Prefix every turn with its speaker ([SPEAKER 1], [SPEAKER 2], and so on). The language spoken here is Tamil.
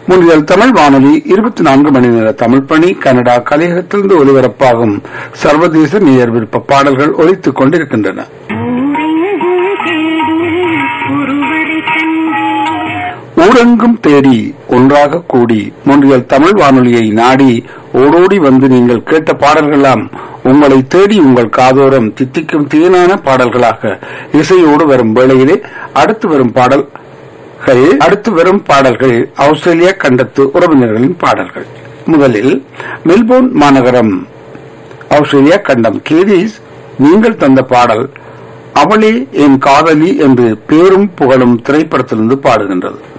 [SPEAKER 1] முன்னில் தமிழ் வானொலி இருபத்தி நான்கு மணி நேர தமிழ் பணி கனடா கலையகத்திலிருந்து ஒலிபரப்பாகும் சர்வதேச நேயர் விருப்ப பாடல்கள் ஒலித்துக் கொண்டிருக்கின்றன ஊரெங்கும் தேடி ஒன்றாக கூடி முன்றியல் தமிழ் வானொலியை நாடி ஓடோடி வந்து நீங்கள் கேட்ட பாடல்களாம் உங்களை தேடி உங்கள் காதோரம் தித்திக்கும் தேனான பாடல்களாக இசையோடு வரும் வேளையிலே அடுத்து வரும் பாடல்கள் அடுத்து வரும் பாடல்கள் ஆஸ்திரேலியா கண்டத்து உறவினர்களின் பாடல்கள் முதலில் மெல்போர்ன் மாநகரம் ஆஸ்திரேலியா கண்டம் கேதீஸ் நீங்கள் தந்த பாடல் அவளே என் காதலி என்று பேரும் புகழும் திரைப்படத்திலிருந்து பாடுகின்றது